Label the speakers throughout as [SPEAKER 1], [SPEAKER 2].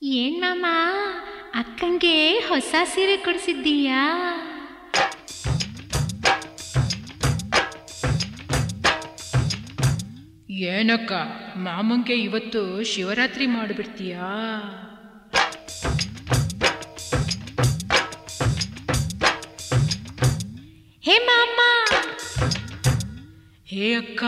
[SPEAKER 1] ಏನ್ ಮಾಮ ಅಕ್ಕಂಗೆ ಹೊಸ ಸೀರೆ ಕೊಡಿಸಿದ್ದೀಯಾ
[SPEAKER 2] ಏನಕ್ಕ ಮಾಮಂಗೆ ಇವತ್ತು ಶಿವರಾತ್ರಿ ಮಾಡಿಬಿಡ್ತೀಯಾ
[SPEAKER 1] ಹೇ ಮಾಮ
[SPEAKER 2] ಹೇ ಅಕ್ಕ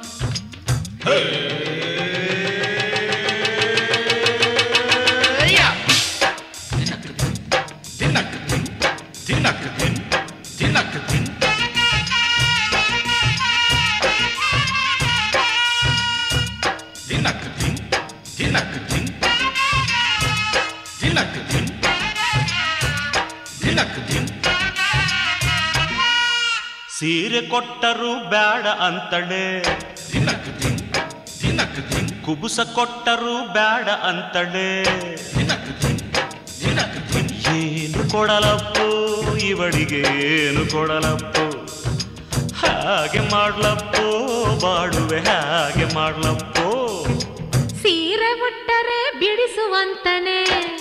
[SPEAKER 3] ಸೀರೆ ಕೊಟ್ಟರು ಬ್ಯಾಡ ಅಂತಳೆ ಕುಬುಸ ಕೊಟ್ಟರು ಬ್ಯಾಡ ಅಂತಳೆ ಏನು ಕೊಡಲಪ್ಪು ಇವಳಿಗೆ ಏನು ಕೊಡಲಪ್ಪು ಹಾಗೆ ಮಾಡ್ಲಪ್ಪು ಬಾಡುವೆ ಹಾಗೆ ಮಾಡ್ಲಪ್ಪು
[SPEAKER 1] ಸೀರೆ ಉಟ್ಟರೆ ಬಿಡಿಸುವಂತನೆ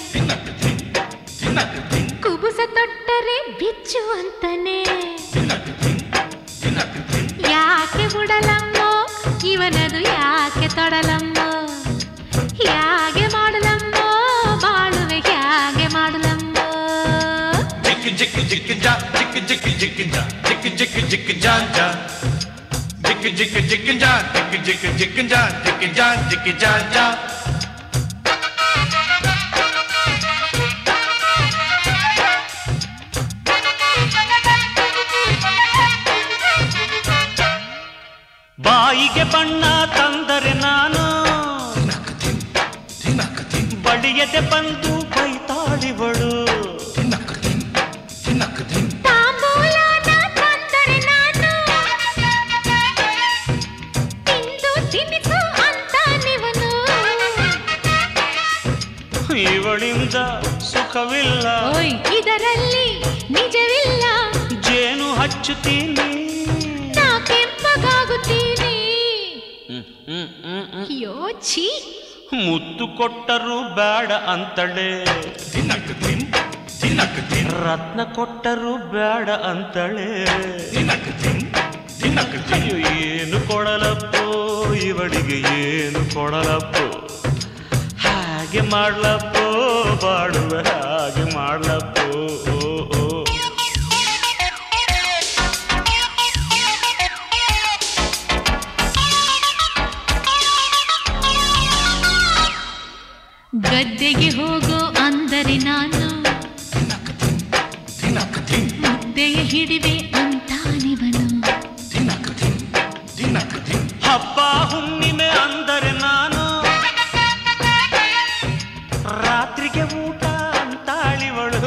[SPEAKER 1] ಕುಬುಸ ತೊಟ್ಟರೆ ಬಿಚ್ಚುವಂತನೆ ಯಾಕೆ ಉಡಲಮ್ಮೋ ಇವನದು ಯಾಕೆ ತೊಡಲಮ್ಮೋ ಯಾಗೆ ಮಾಡಲಮ್ಮೋ ಬಾಳುವೆ ಹೇಗೆ ಮಾಡಲಮ್ಮೋ
[SPEAKER 4] ಜಿಕ್ ಜಿಕ್ ಜಿಕ್ ಜಾ ಜಿಕ್ ಜಿಕ್ ಜಿಕ್ ಜಾ ಜಿಕ್ ಜಿಕ್ ಜಿಕ್ ಜಾ ಜಾ ಜಿಕ್ ಜಿಕ್ ಜಿಕ್ ಜಾ ಜಿಕ್ ಜಿಕ್ ಜಿಕ್ ಜಾ ಜಿಕ್ ಜಾ ಜಿಕ್ ಜಾ ಜಾ
[SPEAKER 3] ಬಾಯಿಗೆ ಬಣ್ಣ ತಂದರೆ ನಾನು ಬಳಿಯದೆ ಬಂದು ಬೈತಾಳಿವಳು
[SPEAKER 1] ತಾಂಬೂಲನ ತಂದರೆ ನಾನು ತಿಂದು ತಿನ್ನಿಸು ಅಂತ ನೀವನು
[SPEAKER 3] ಇವಳಿಂದ ಸುಖವಿಲ್ಲ
[SPEAKER 1] ಓಯ್ ಇದರಲ್ಲಿ ನಿಜವಿಲ್ಲ
[SPEAKER 3] ಜೇನು ಹಚ್ಚುತ್ತೀನಿ
[SPEAKER 1] ನಾ ಕೆಂಪಗಾಗುತ್ತೀನಿ ಯೋಚಿ
[SPEAKER 3] ಮುತ್ತು ಕೊಟ್ಟರು ಬ್ಯಾಡ ಅಂತಳೆ
[SPEAKER 4] ತಿನ್ನಕ್ ತಿನ್ ತಿನ್ನಕ್ ತಿನ್
[SPEAKER 3] ರತ್ನ ಕೊಟ್ಟರು ಬ್ಯಾಡ ಅಂತಳೆ
[SPEAKER 4] ತಿನ್ನಕ್ ತಿನ್ ತಿನ್ನಕ್ ತಿನ್
[SPEAKER 3] ಅಯ್ಯೋ ಏನು ಕೊಡಲಪ್ಪೋ ಇವಳಿಗೆ ಏನು ಕೊಡಲಪ್ಪೋ ಹಾಗೆ ಮಾಡ್ಲಪ್ಪೋ ಬಾಡುವೆ ಹಾಗೆ ಮಾಡ್ಲಪ್ಪೋ ಓ, ಓ.
[SPEAKER 1] ಗದ್ದೆಗೆ ಹೋಗೋ ಅಂದರೆ ನಾನು
[SPEAKER 4] ತಿನ್ನಕ್ ತಿನ್
[SPEAKER 1] ಮುದ್ದೆಯ ಹಿಡಿವೆ ಅಂತ ನೀವನು
[SPEAKER 4] ತಿನ್ನಕ್ ತಿನ್ ತಿನ್ನಕ್ ತಿನ್
[SPEAKER 3] ಹಬ್ಬ ಹುಣ್ಣಿಮೆ ಅಂದರೆ ನಾನು ರಾತ್ರಿಗೆ ಊಟ ಅಂತಾಳಿವಳು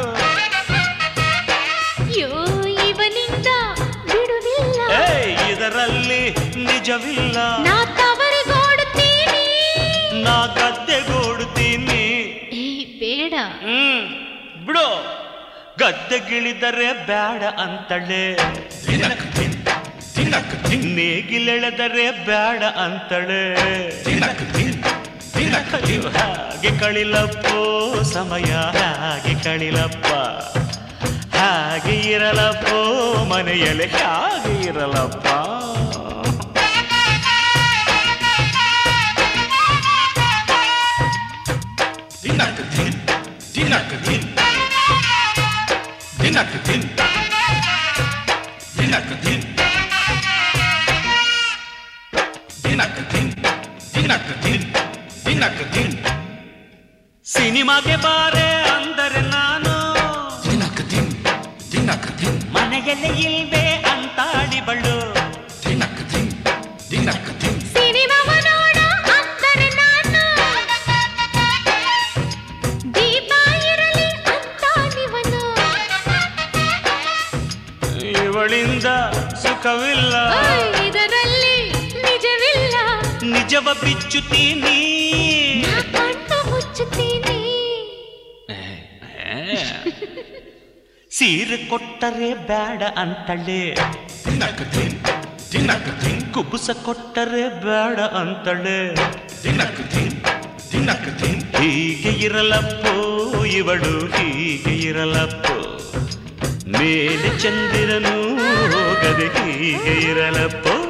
[SPEAKER 1] ಯೋ ಇವನಿಂದ ಬಿಡುವಿಲ್ಲ
[SPEAKER 3] ಏ ಇದರಲ್ಲಿ ನಿಜವಿಲ್ಲ
[SPEAKER 1] ನಾ ತವರಿಗೋಡುತ್ತೀನಿ
[SPEAKER 3] ನಾ ಗದ್ದೆಗೋಡುತ್ತೀನಿ
[SPEAKER 1] ಏ ಬೇಡ
[SPEAKER 3] ಹ್ಮ್ ಬಿಡು ಗದ್ದೆಗಿಳಿದರೆ ಬ್ಯಾಡ ಅಂತಳೆ
[SPEAKER 4] ತಿನ್ನಕ್ ತಿನ್ ತಿನ್ನಕ್ ತಿನ್
[SPEAKER 3] ನೇಗಿಲೆಳೆದರೆ ಬ್ಯಾಡ ಅಂತಳೆ
[SPEAKER 4] ತಿನ್ನಕ್ ತಿನ್ ತಿನ್ನಕ್ ತಿನ್
[SPEAKER 3] ಹಾಗೆ ಕಳಿಲಪ್ಪೋ ಸಮಯ ಹಾಗೆ ಕಳಿಲಪ್ಪ ಹಾಗೆ ಇರಲಪ್ಪೋ ಮನೆಯಲ್ಲಿ ಹಾಗೆ ಇರಲಪ್ಪ
[SPEAKER 4] ತಿನ್ನಕ್ ತಿನ್ ತಿನ್ನಕ್ ತಿನ್ ತಿನ್ನಕ್ ತಿನ್ ತಿನ್ನಕ್ ತಿನ್ ತಿನ್ನಕ್ ತಿನ್ ತಿನ್ನಕ್ ತಿನ್ ತಿನ್ನಕ್ ತಿನ್
[SPEAKER 3] ಸಿನಿಮಾಗೆ ಬಾರೆ ಅಂದರೆ ನಾನು
[SPEAKER 4] ತಿನ್ನಕ್ ತಿನ್ ತಿನ್ನಕ್ ತಿನ್
[SPEAKER 3] ಮನೆಯಲ್ಲಿ ಇಲ್ವೇ ಅಂತಾಡಿಬಳು
[SPEAKER 4] ತಿನ್ನಕ್ ತಿನ್ ತಿನ್ನಕ್ ತಿನ್
[SPEAKER 1] ಸಿನಿಮಾವ ನೋಡ ಅಂದರೆ ನಾನು ದೀಪ ಇರಲಿ ಅಂತ ನೀವನು
[SPEAKER 3] ಇವಳಿಂದ ಸುಖವಿಲ್ಲ
[SPEAKER 1] ಓಯ್, ಇದರಲ್ಲಿ ನಿಜವಿಲ್ಲ
[SPEAKER 3] ನಿಜವ ಬಿಚ್ಚುತ್ತೀನಿ
[SPEAKER 1] ನಾ ಕಣ್ಣು ಮುಚ್ಚುತ್ತೀನಿ
[SPEAKER 3] ಸೀರೆ ಕೊಟ್ಟರೆ ಬ್ಯಾಡ ಅಂತಳೆ
[SPEAKER 4] ತಿನ್ನಕ್ ತಿನ್ ತಿನ್ನಕ್ ತಿನ್
[SPEAKER 3] ಕುಬುಸ ಕೊಟ್ಟರೆ ಬೇಡ ಅಂತಳೆ
[SPEAKER 4] ತಿನ್ನಕ್ ತಿನ್ ತಿನ್ನಕ್ ತಿನ್
[SPEAKER 3] ಹೀಗೆ ಇರಲಪ್ಪೋ ಇವಳು ಹೀಗೆ ಇರಲಪ್ಪೋ ಮೇಲೆ ಚಂದಿರನು ಹೋಗದೆ ಹೀಗೆ ಇರಲಪ್ಪೋ